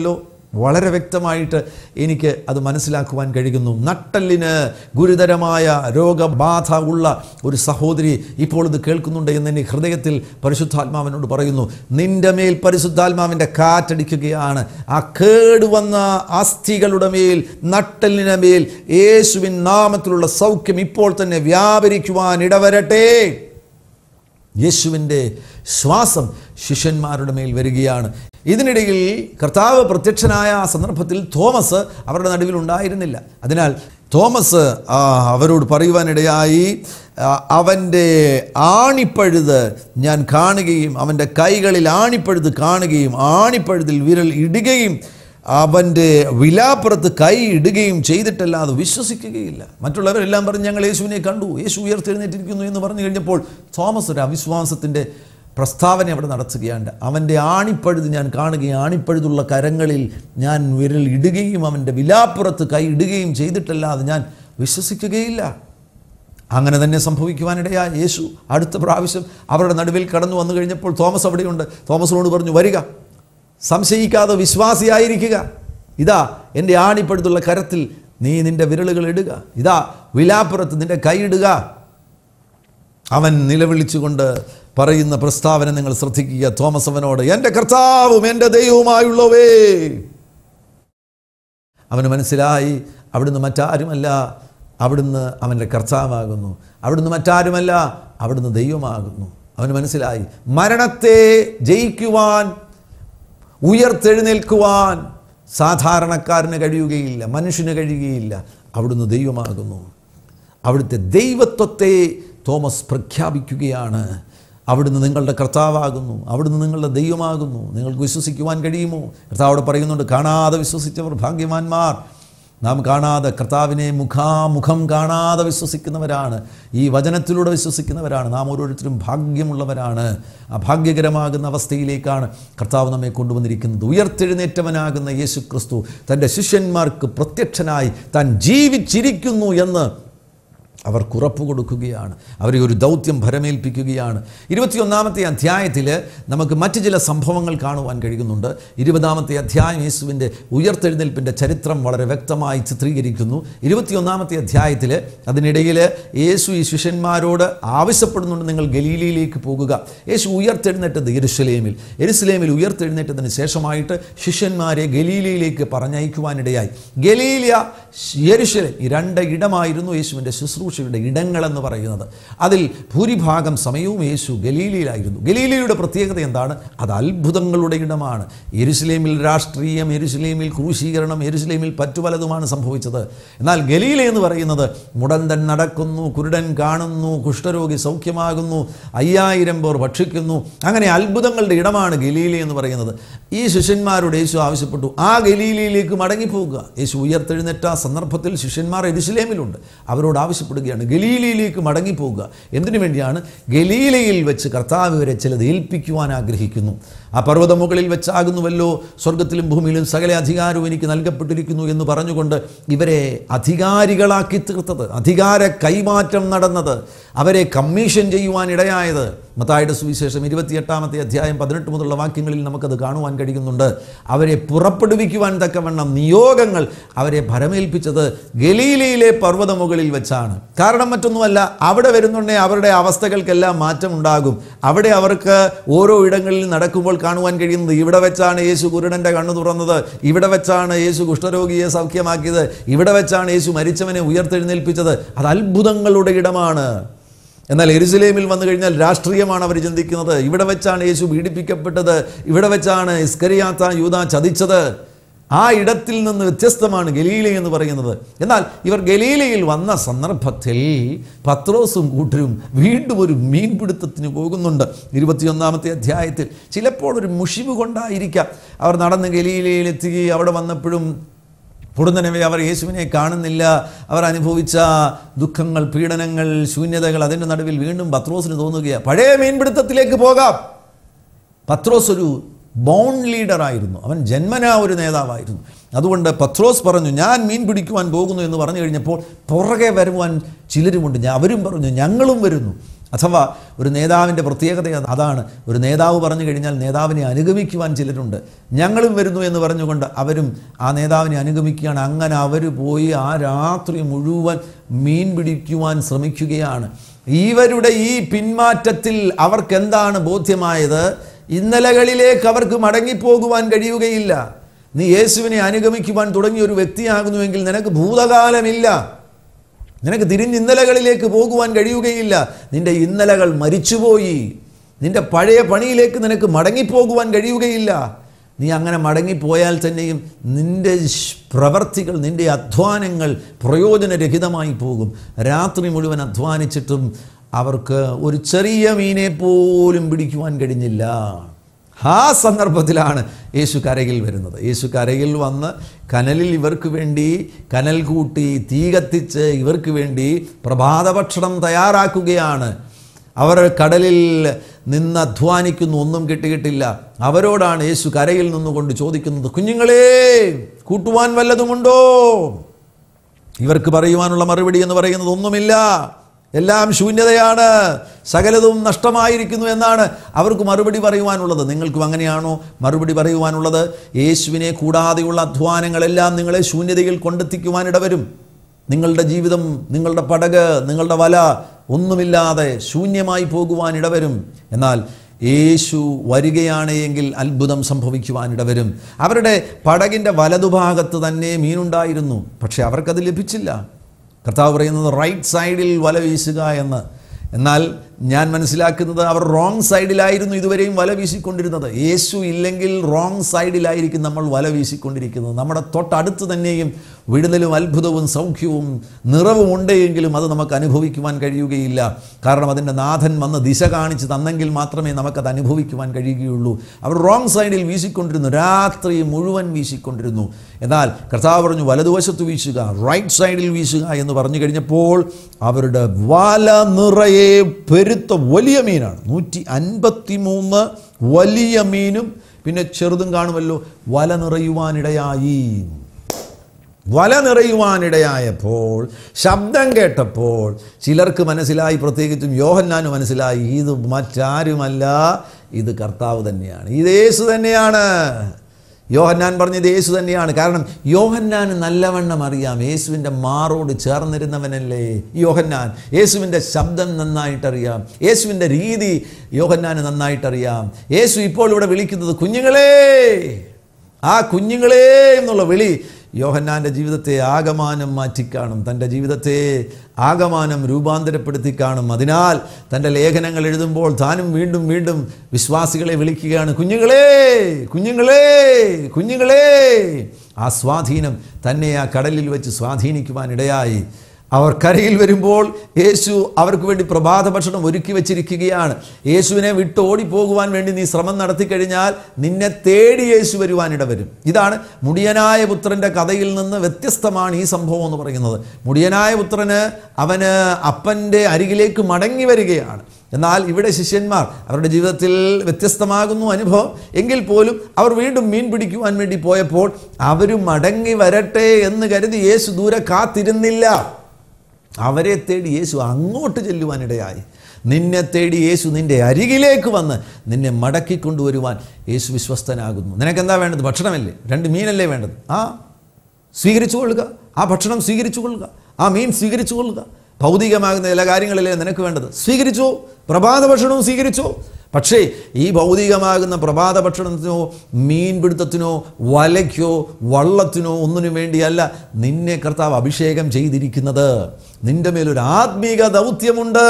വളരെ വ്യക്തമായിട്ട് എനിക്ക് അത് മനസ്സിലാക്കുവാൻ കഴിയുന്നു നട്ടലിന് ഗുരുതരമായ രോഗബാധ ഉള്ള ഒരു സഹോദരി ഇപ്പോൾ ഇത് കേൾക്കുന്നുണ്ട് എന്ന് എൻ്റെ ഹൃദയത്തിൽ പരിശുദ്ധാത്മാവിനോട് പറയുന്നു നിന്റെ മേൽ പരിശുദ്ധാത്മാവിൻ്റെ കാറ്റടിക്കുകയാണ് ആ കേടുവന്ന അസ്ഥികളുടെ മേൽ നട്ടലിന് മേൽ യേശുവിൻ നാമത്തിലുള്ള സൗഖ്യം ഇപ്പോൾ തന്നെ വ്യാപരിക്കുവാൻ ഇടവരട്ടെ യേശുവിൻ്റെ ശ്വാസം ശിഷ്യന്മാരുടെ മേൽ വരികയാണ് ഇതിനിടയിൽ കർത്താവ് പ്രത്യക്ഷനായ ആ സന്ദർഭത്തിൽ തോമസ് അവരുടെ നടുവിൽ ഉണ്ടായിരുന്നില്ല അതിനാൽ തോമസ് ആ, അവരോട് പറയുവാനിടയായി ആ, അവൻ്റെ ആണിപ്പഴുത് ഞാൻ കാണുകയും അവൻ്റെ കൈകളിൽ ആണിപ്പഴുത് കാണുകയും ആണിപ്പഴുതിൽ വിരൽ ഇടുകയും അവൻ്റെ വിലാപ്പുറത്ത് കൈ ഇടുകയും ചെയ്തിട്ടല്ലാതെ വിശ്വസിക്കുകയില്ല മറ്റുള്ളവരെല്ലാം പറഞ്ഞ് ഞങ്ങൾ യേശുവിനെ കണ്ടു യേശു ഉയർത്തെഴുന്നേറ്റിരിക്കുന്നു എന്ന് പറഞ്ഞു കഴിഞ്ഞപ്പോൾ തോമസ് ഒരു അവിശ്വാസത്തിൻ്റെ പ്രസ്താവന അവിടെ നടത്തുകയാണ് അവൻ്റെ ആണിപ്പഴുത് ഞാൻ കാണുകയും ആണിപ്പഴുതുള്ള കരങ്ങളിൽ ഞാൻ വിരൽ ഇടുകയും അവൻ്റെ വിലാപ്പുറത്ത് കൈ ഇടുകയും ചെയ്തിട്ടല്ലാതെ ഞാൻ വിശ്വസിക്കുകയില്ല അങ്ങനെ തന്നെ സംഭവിക്കുവാനിടയാ യേശു അടുത്ത പ്രാവശ്യം അവരുടെ നടുവിൽ കടന്നു വന്നു കഴിഞ്ഞപ്പോൾ തോമസ് അവിടെയുണ്ട് തോമസിനോട് പറഞ്ഞു വരിക സംശയിക്കാതെ വിശ്വാസിയായിരിക്കുക ഇതാ എൻ്റെ ആണിപ്പഴുത്തുള്ള കരത്തിൽ നീ നിൻ്റെ വിരലുകൾ ഇടുക ഇതാ വിലാപ്പുറത്ത് നിൻ്റെ കൈയിടുക അവൻ നിലവിളിച്ചുകൊണ്ട് പറയുന്ന പ്രസ്താവന നിങ്ങൾ ശ്രദ്ധിക്കുക തോമസ് അവനോട് എൻ്റെ കർത്താവും എൻ്റെ ദൈവവുമായുള്ളവേ അവന് മനസ്സിലായി അവിടുന്ന് മറ്റാരുമല്ല അവിടുന്ന് അവൻ്റെ കർത്താവാകുന്നു അവിടുന്ന് മറ്റാരുമല്ല അവിടുന്ന് ദൈവമാകുന്നു അവന് മനസ്സിലായി മരണത്തെ ജയിക്കുവാൻ ഉയർത്തെഴുന്നേൽക്കുവാൻ സാധാരണക്കാരന് കഴിയുകയില്ല മനുഷ്യന് കഴിയുകയില്ല അവിടുന്ന് ദൈവമാകുന്നു അവിടുത്തെ ദൈവത്വത്തെ തോമസ് പ്രഖ്യാപിക്കുകയാണ് അവിടുന്ന് നിങ്ങളുടെ കർത്താവാകുന്നു അവിടുന്ന് നിങ്ങളുടെ ദൈവമാകുന്നു നിങ്ങൾക്ക് വിശ്വസിക്കുവാൻ കഴിയുമോ കർത്താവോട് പറയുന്നുണ്ട് കാണാതെ വിശ്വസിച്ചവർ ഭാഗ്യവാന്മാർ നാം കാണാതെ കർത്താവിനെ മുഖാമുഖം കാണാതെ വിശ്വസിക്കുന്നവരാണ് ഈ വചനത്തിലൂടെ വിശ്വസിക്കുന്നവരാണ് നാം ഓരോരുത്തരും ഭാഗ്യമുള്ളവരാണ് ആ ഭാഗ്യകരമാകുന്ന അവസ്ഥയിലേക്കാണ് കർത്താവ് നമ്മെ കൊണ്ടുവന്നിരിക്കുന്നത് ഉയർത്തെഴുന്നേറ്റവനാകുന്ന യേശു ക്രിസ്തു തൻ്റെ ശിഷ്യന്മാർക്ക് പ്രത്യക്ഷനായി താൻ ജീവിച്ചിരിക്കുന്നു എന്ന് അവർക്ക് ഉറപ്പ് കൊടുക്കുകയാണ് അവരെ ഒരു ദൗത്യം ഭരമേൽപ്പിക്കുകയാണ് ഇരുപത്തിയൊന്നാമത്തെ അധ്യായത്തിൽ നമുക്ക് മറ്റ് ചില സംഭവങ്ങൾ കാണുവാൻ കഴിയുന്നുണ്ട് ഇരുപതാമത്തെ അധ്യായം യേശുവിൻ്റെ ഉയർത്തെഴുന്നേൽപ്പിൻ്റെ ചരിത്രം വളരെ വ്യക്തമായി ചിത്രീകരിക്കുന്നു ഇരുപത്തിയൊന്നാമത്തെ അധ്യായത്തിൽ അതിനിടയിൽ യേശു ഈ ശിഷ്യന്മാരോട് ആവശ്യപ്പെടുന്നുണ്ട് നിങ്ങൾ ഗലീലയിലേക്ക് പോകുക യേശു ഉയർത്തെഴുന്നേറ്റത് യെരുസലേമിൽ യെരുസലേമിൽ ഉയർത്തെഴുന്നേറ്റതിന് ശേഷമായിട്ട് ശിഷ്യന്മാരെ ഗലീലയിലേക്ക് പറഞ്ഞയക്കുവാനിടയായി ഗലീലിയ യെരുശലേം ഈ രണ്ട് ഇടമായിരുന്നു യേശുവിൻ്റെ ശുശ്രൂഷയുടെ ഇടങ്ങളെന്ന് പറയുന്നത് അതിൽ ഭൂരിഭാഗം സമയവും യേശു ഗലീലയിലായിരുന്നു ഗലീലയുടെ പ്രത്യേകത എന്താണ് അത് അത്ഭുതങ്ങളുടെ ഇടമാണ് യെരുസലേമിൽ രാഷ്ട്രീയം യെരുസലേമിൽ ക്രൂശീകരണം യെരുസലേമിൽ പറ്റുപലതുമാണ് സംഭവിച്ചത് എന്നാൽ ഗലീല എന്ന് പറയുന്നത് മുടന്തൻ നടക്കുന്നു കുരുടൻ കാണുന്നു കുഷ്ഠരോഗി സൗഖ്യമാകുന്നു അയ്യായിരം പേർ ഭക്ഷിക്കുന്നു അങ്ങനെ അത്ഭുതങ്ങളുടെ ഇടമാണ് ഗലീല എന്ന് പറയുന്നത് ഈ ശിഷ്യന്മാരോട് യേശു ആവശ്യപ്പെട്ടു ആ ഗലീലയിലേക്ക് മടങ്ങിപ്പോവുക യേശു ഉയർത്തെഴുന്നേറ്റ ആ സന്ദർഭത്തിൽ ശിഷ്യന്മാർ എരുസലേമിലുണ്ട് അവരോട് ആവശ്യപ്പെടുകയാണ് ഗലീലയിലേക്ക് മടങ്ങിപ്പോവുക എന്തിനു വേണ്ടിയാണ് ഗലീലയിൽ വെച്ച് കർത്താവ് ഇവരെ ചിലത് ഏൽപ്പിക്കുവാൻ ആഗ്രഹിക്കുന്നു ആ പർവ്വതമുകളിൽ വെച്ചാകുന്നുവല്ലോ സ്വർഗത്തിലും ഭൂമിയിലും സകല അധികാരവും എനിക്ക് നൽകപ്പെട്ടിരിക്കുന്നു എന്ന് പറഞ്ഞുകൊണ്ട് ഇവരെ അധികാരികളാക്കി തീർത്തത് അധികാര കൈമാറ്റം നടന്നത് അവരെ കമ്മീഷൻ ചെയ്യുവാൻ ഇടയായത് മത്തായുടെ സുവിശേഷം ഇരുപത്തിയെട്ടാമത്തെ അധ്യായം പതിനെട്ട് മുതലുള്ള വാക്യങ്ങളിൽ നമുക്കത് കാണുവാൻ കഴിയുന്നുണ്ട് അവരെ പുറപ്പെടുവിക്കുവാൻ തക്കവണ്ണം നിയോഗങ്ങൾ അവരെ ഭരമേൽപ്പിച്ചത് ഗലീലയിലെ പർവ്വതമുകളിൽ വെച്ചാണ് കാരണം മറ്റൊന്നുമല്ല അവിടെ വരുന്നുണ്ടേ അവരുടെ അവസ്ഥകൾക്കെല്ലാം മാറ്റമുണ്ടാകും അവിടെ അവർക്ക് ഓരോ ഇടങ്ങളിൽ നടക്കുമ്പോൾ കാണുവാൻ കഴിയുന്നത് ഇവിടെ വെച്ചാണ് യേശു കുരുടൻ്റെ കണ്ണു തുറന്നത് ഇവിടെ വെച്ചാണ് യേശു കുഷ്ഠരോഗിയെ സൗഖ്യമാക്കിയത് ഇവിടെ വെച്ചാണ് യേശു മരിച്ചവനെ ഉയർത്തെഴുന്നേൽപ്പിച്ചത് അത് അത്ഭുതങ്ങളുടെ ഇടമാണ് എന്നാൽ എരുസലേമിൽ വന്നു കഴിഞ്ഞാൽ രാഷ്ട്രീയമാണ് അവർ ചിന്തിക്കുന്നത് ഇവിടെ വെച്ചാണ് യേശു പീഡിപ്പിക്കപ്പെട്ടത് ഇവിടെ വെച്ചാണ് ഇസ്കരിയാത്ത യൂത ചതിച്ചത് ആ ഇടത്തിൽ നിന്ന് വ്യത്യസ്തമാണ് ഗലീല എന്ന് പറയുന്നത് എന്നാൽ ഇവർ ഗലീലയിൽ വന്ന സന്ദർഭത്തിൽ പത്രോസും കൂട്ടരും വീണ്ടും ഒരു മീൻപിടുത്തത്തിന് പോകുന്നുണ്ട് ഇരുപത്തിയൊന്നാമത്തെ അധ്യായത്തിൽ ചിലപ്പോൾ ഒരു മുഷിവ് കൊണ്ടായിരിക്കാം അവർ നടന്ന് ഗലീലയിലെത്തി അവിടെ വന്നപ്പോഴും ഉടനവേ അവർ യേശുവിനെ കാണുന്നില്ല അവർ അനുഭവിച്ച ദുഃഖങ്ങൾ പീഡനങ്ങൾ ശൂന്യതകൾ അതിൻ്റെ നടുവിൽ വീണ്ടും പത്രോസിന് തോന്നുകയാണ് പഴയ മീൻപിടുത്തത്തിലേക്ക് പോകാം പത്രോസ് ഒരു ബോൺ ലീഡറായിരുന്നു അവൻ ജന്മനാ ഒരു നേതാവായിരുന്നു അതുകൊണ്ട് പത്രോസ് പറഞ്ഞു ഞാൻ മീൻ പിടിക്കുവാൻ പോകുന്നു എന്ന് പറഞ്ഞു കഴിഞ്ഞപ്പോൾ പുറകെ വരുവാൻ ചിലരുമുണ്ട് ഞാൻ അവരും പറഞ്ഞു ഞങ്ങളും വരുന്നു അഥവാ ഒരു നേതാവിൻ്റെ പ്രത്യേകത അത് അതാണ് ഒരു നേതാവ് പറഞ്ഞു കഴിഞ്ഞാൽ നേതാവിനെ അനുഗമിക്കുവാൻ ചിലരുണ്ട് ഞങ്ങളും വരുന്നു എന്ന് പറഞ്ഞുകൊണ്ട് അവരും ആ നേതാവിനെ അനുഗമിക്കുകയാണ് അങ്ങനെ അവർ പോയി ആ രാത്രി മുഴുവൻ മീൻ പിടിക്കുവാൻ ശ്രമിക്കുകയാണ് ഇവരുടെ ഈ പിന്മാറ്റത്തിൽ അവർക്ക് എന്താണ് ബോധ്യമായത് ഇന്നലകളിലേക്ക് അവർക്ക് മടങ്ങിപ്പോകുവാൻ കഴിയുകയില്ല നീ യേശുവിനെ അനുഗമിക്കുവാൻ തുടങ്ങിയ ഒരു വ്യക്തിയാകുന്നുവെങ്കിൽ നിനക്ക് ഭൂതകാലമില്ല നിനക്ക് തിരിഞ്ഞ് ഇന്നലകളിലേക്ക് പോകുവാൻ കഴിയുകയില്ല നിന്റെ ഇന്നലകൾ മരിച്ചുപോയി നിന്റെ പഴയ പണിയിലേക്ക് നിനക്ക് മടങ്ങിപ്പോകുവാൻ കഴിയുകയില്ല നീ അങ്ങനെ മടങ്ങിപ്പോയാൽ തന്നെയും നിന്റെ ശ്- പ്രവർത്തികൾ നിന്റെ അധ്വാനങ്ങൾ പ്രയോജനരഹിതമായി പോകും രാത്രി മുഴുവൻ അധ്വാനിച്ചിട്ടും അവർക്ക് ഒരു ചെറിയ മീനെ പോലും പിടിക്കുവാൻ കഴിഞ്ഞില്ല ആ സന്ദർഭത്തിലാണ് യേശു കരയിൽ വരുന്നത് യേശു കരയിൽ വന്ന് കനലിൽ ഇവർക്ക് വേണ്ടി കനൽ കൂട്ടി തീ കത്തിച്ച് ഇവർക്ക് വേണ്ടി പ്രഭാത ഭക്ഷണം തയ്യാറാക്കുകയാണ് അവർ കടലിൽ നിന്ന് അധ്വാനിക്കുന്നു ഒന്നും കിട്ടിയിട്ടില്ല അവരോടാണ് യേശു കരയിൽ നിന്നുകൊണ്ട് ചോദിക്കുന്നത് കുഞ്ഞുങ്ങളെ കൂട്ടുവാൻ വല്ലതുമുണ്ടോ ഇവർക്ക് പറയുവാനുള്ള മറുപടി എന്ന് പറയുന്നത് ഒന്നുമില്ല എല്ലാം ശൂന്യതയാണ് സകലതും നഷ്ടമായിരിക്കുന്നു എന്നാണ് അവർക്ക് മറുപടി പറയുവാനുള്ളത് നിങ്ങൾക്കും അങ്ങനെയാണോ മറുപടി പറയുവാനുള്ളത് യേശുവിനെ കൂടാതെയുള്ള അധ്വാനങ്ങളെല്ലാം നിങ്ങളെ ശൂന്യതയിൽ കൊണ്ടെത്തിക്കുവാൻ ഇടവരും നിങ്ങളുടെ ജീവിതം നിങ്ങളുടെ പടക് നിങ്ങളുടെ വല ഒന്നുമില്ലാതെ ശൂന്യമായി പോകുവാൻ ഇടവരും എന്നാൽ യേശു വരികയാണ് എങ്കിൽ അത്ഭുതം സംഭവിക്കുവാൻ ഇടവരും അവരുടെ പടകിൻ്റെ വലതുഭാഗത്ത് തന്നെ മീനുണ്ടായിരുന്നു പക്ഷേ അവർക്കത് ലഭിച്ചില്ല കർത്താവ് പറയുന്നത് റൈറ്റ് സൈഡിൽ വല വീശുക എന്ന് എന്നാൽ ഞാൻ മനസ്സിലാക്കുന്നത് അവർ റോങ് സൈഡിലായിരുന്നു ഇതുവരെയും വല വീശിക്കൊണ്ടിരുന്നത് യേശു ഇല്ലെങ്കിൽ റോങ് സൈഡിലായിരിക്കും നമ്മൾ വല വീശിക്കൊണ്ടിരിക്കുന്നത് നമ്മുടെ തൊട്ടടുത്ത് തന്നെയും വിടുതലും അത്ഭുതവും സൗഖ്യവും നിറവും ഉണ്ടെങ്കിലും അത് നമുക്ക് അനുഭവിക്കുവാൻ കഴിയുകയില്ല കാരണം അതിൻ്റെ നാഥൻ വന്ന് ദിശ കാണിച്ച് തന്നെങ്കിൽ മാത്രമേ നമുക്കത് അനുഭവിക്കുവാൻ കഴിയുകയുള്ളൂ അവർ റോങ് സൈഡിൽ വീശിക്കൊണ്ടിരുന്നു രാത്രി മുഴുവൻ വീശിക്കൊണ്ടിരുന്നു എന്നാൽ കർത്താവ് പറഞ്ഞു വലതുവശത്ത് വീശുക റൈറ്റ് സൈഡിൽ വീശുക എന്ന് പറഞ്ഞു കഴിഞ്ഞപ്പോൾ അവരുടെ വല നിറയെ പെരുത്ത വലിയ മീനാണ് നൂറ്റി അൻപത്തി മൂന്ന് വലിയ മീനും പിന്നെ ചെറുതും കാണുമല്ലോ വല നിറയുവാനിടയായി വല നിറയുവാനിടയായപ്പോൾ ശബ്ദം കേട്ടപ്പോൾ ചിലർക്ക് മനസ്സിലായി പ്രത്യേകിച്ചും യോഹന്നാന് മനസ്സിലായി ഇത് മറ്റാരുമല്ല ഇത് കർത്താവ് തന്നെയാണ് ഇത് യേശു തന്നെയാണ് യോഹന്നാൻ പറഞ്ഞത് യേശു തന്നെയാണ് കാരണം യോഹന്നാന് നല്ലവണ്ണം അറിയാം യേശുവിൻ്റെ മാറോട് ചേർന്നിരുന്നവനല്ലേ യോഹന്നാൻ യേശുവിൻ്റെ ശബ്ദം നന്നായിട്ടറിയാം യേശുവിൻ്റെ രീതി യോഹന്നാന് നന്നായിട്ടറിയാം യേശു ഇപ്പോൾ ഇവിടെ വിളിക്കുന്നത് കുഞ്ഞുങ്ങളെ ആ കുഞ്ഞുങ്ങളെ എന്നുള്ള വിളി യോഹന്നാൻ്റെ ജീവിതത്തെ ആകമാനം മാറ്റിക്കാണും തൻ്റെ ജീവിതത്തെ ആകമാനം രൂപാന്തരപ്പെടുത്തി കാണും അതിനാൽ തൻ്റെ ലേഖനങ്ങൾ എഴുതുമ്പോൾ താനും വീണ്ടും വീണ്ടും വിശ്വാസികളെ വിളിക്കുകയാണ് കുഞ്ഞുങ്ങളെ കുഞ്ഞുങ്ങളെ കുഞ്ഞുങ്ങളെ ആ സ്വാധീനം തന്നെ ആ കടലിൽ വെച്ച് സ്വാധീനിക്കുവാൻ ഇടയായി അവർ കരയിൽ വരുമ്പോൾ യേശു അവർക്ക് വേണ്ടി പ്രഭാത ഭക്ഷണം ഒരുക്കി വെച്ചിരിക്കുകയാണ് യേശുവിനെ വിട്ട് ഓടിപ്പോകുവാൻ വേണ്ടി നീ ശ്രമം നടത്തി കഴിഞ്ഞാൽ നിന്നെ തേടി യേശു വരുവാൻ ഇടവരും ഇതാണ് മുടിയനായ പുത്രൻ്റെ കഥയിൽ നിന്ന് വ്യത്യസ്തമാണ് ഈ സംഭവം എന്ന് പറയുന്നത് മുടിയനായ പുത്രന് അവന് അപ്പൻ്റെ അരികിലേക്ക് മടങ്ങി വരികയാണ് എന്നാൽ ഇവിടെ ശിഷ്യന്മാർ അവരുടെ ജീവിതത്തിൽ വ്യത്യസ്തമാകുന്നു അനുഭവം എങ്കിൽ പോലും അവർ വീണ്ടും മീൻ പിടിക്കുവാൻ വേണ്ടി പോയപ്പോൾ അവരും മടങ്ങി വരട്ടെ എന്ന് കരുതി യേശു ദൂരെ കാത്തിരുന്നില്ല അവരെ തേടി യേശു അങ്ങോട്ട് ചെല്ലുവാനിടയായി നിന്നെ തേടി യേശു നിൻ്റെ അരികിലേക്ക് വന്ന് നിന്നെ മടക്കി കൊണ്ടുവരുവാൻ യേശു വിശ്വസ്തനാകുന്നു നിനക്കെന്താ വേണ്ടത് ഭക്ഷണമല്ലേ രണ്ട് മീനല്ലേ വേണ്ടത് ആ സ്വീകരിച്ചു കൊള്ളുക ആ ഭക്ഷണം സ്വീകരിച്ചു കൊള്ളുക ആ മീൻ സ്വീകരിച്ചു കൊള്ളുക ഭൗതികമാകുന്ന ചില കാര്യങ്ങളല്ലേ നിനക്ക് വേണ്ടത് സ്വീകരിച്ചു പ്രഭാത ഭക്ഷണവും സ്വീകരിച്ചു പക്ഷേ ഈ ഭൗതികമാകുന്ന പ്രഭാത ഭക്ഷണത്തിനോ മീൻപിടുത്തത്തിനോ വലയ്ക്കോ വള്ളത്തിനോ ഒന്നിനു വേണ്ടിയല്ല നിന്നെ കർത്താവ് അഭിഷേകം ചെയ്തിരിക്കുന്നത് നിന്റെ മേലൊരു ആത്മീക ദൗത്യമുണ്ട്